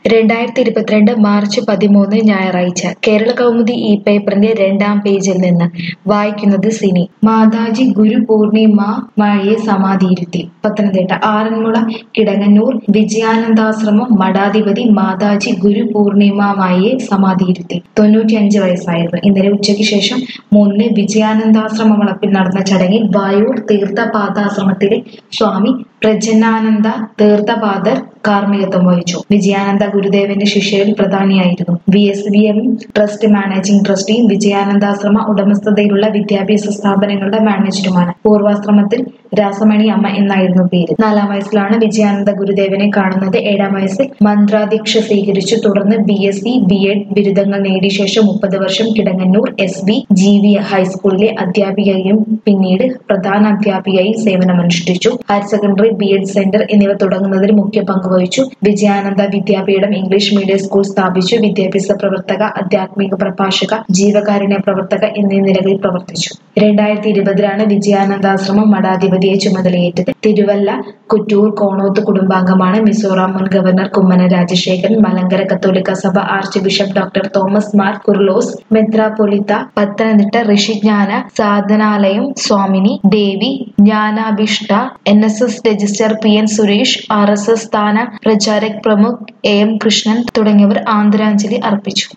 രണ്ടായിരത്തി ഇരുപത്തിരണ്ട് മാർച്ച് പതിമൂന്ന് ഞായറാഴ്ച കേരള കൗമുദി ഇ പേപ്പറിന്റെ രണ്ടാം പേജിൽ നിന്ന് വായിക്കുന്നത് സിനി മാതാജി ഗുരു പൂർണിമ മഴയെ സമാധിയിരുത്തി പത്തനംതിട്ട ആറന്മുള കിടങ്ങന്നൂർ വിജയാനന്ദാശ്രമം മഠാധിപതി മാതാജി ഗുരു പൂർണിമ മഴയെ സമാധിയിരുത്തി തൊണ്ണൂറ്റിയഞ്ച് വയസ്സായിരുന്നു ഇന്നലെ ഉച്ചയ്ക്ക് ശേഷം മൂന്നിന് വിജയാനന്ദാശ്രമ വളപ്പിൽ നടന്ന ചടങ്ങിൽ വായൂർ തീർത്ഥപാദാശ്രമത്തിലെ സ്വാമി പ്രജനാനന്ദ തീർത്ഥപാദർ കാർമ്മികത്വം വഹിച്ചു വിജയാനന്ദ ഗുരുദേവന്റെ ശിഷ്യരിൽ പ്രധാനിയായിരുന്നു V S V M trust managing ട്രസ്റ്റിയും വിജയാനന്ദാശ്രമ ഉടമസ്ഥതയിലുള്ള വിദ്യാഭ്യാസ സ്ഥാപനങ്ങളുടെ മാനേജറുമാണ് പൂർവാശ്രമത്തിൽ രാസമണി അമ്മ എന്നായിരുന്നു പേര് നാലാം വയസ്സിലാണ് വിജയാനന്ദ ഗുരുദേവനെ കാണുന്നത് ഏഴാം വയസ്സിൽ മന്ത്രാദീക്ഷ സ്വീകരിച്ചു തുടർന്ന് B S C B Ed ബിരുദങ്ങൾ നേടിയ ശേഷം മുപ്പത് വർഷം Kidangannur S B G V ഹൈസ്കൂളിലെ അധ്യാപികയും പിന്നീട് പ്രധാന അധ്യാപികയായി സേവനമനുഷ്ഠിച്ചു higher secondary B Ed centre എന്നിവ തുടങ്ങുന്നതിൽ മുഖ്യ പങ്ക് വഹിച്ചു Vijayananda Vidyapeetham English medium school സ്ഥാപിച്ചു വിദ്യാഭ്യാസ പ്രവർത്തക ആധ്യാത്മിക പ്രഭാഷക ജീവകാരുണ്യ പ്രവർത്തക എന്നീ നിലകളിൽ പ്രവർത്തിച്ചു രണ്ടായിരത്തി ഇരുപതിലാണ് വിജയാനന്ദാശ്രമം മഠാധിപതിയെ ചുമതലയേറ്റത് തിരുവല്ല കുറ്റൂർ കോണോത്ത് കുടുംബാംഗമാണ് മിസോറാം മുൻ ഗവർണർ കുമ്മന രാജശേഖരൻ മലങ്കര കത്തോലിക്ക സഭ archbishop doctor Thomas Mar Kurilos മെത്രാപൊലിത്ത Pathanamthitta Rishijnana Sadhanalayam Swamini Devi Jnanabhishta N S S registrar P N Suresh R S S സ്ഥാന പ്രചാരക് പ്രമുഖ് എ എം കൃഷ്ണൻ തുടങ്ങിയവർ ആദരാഞ്ജലി അർപ്പിച്ചു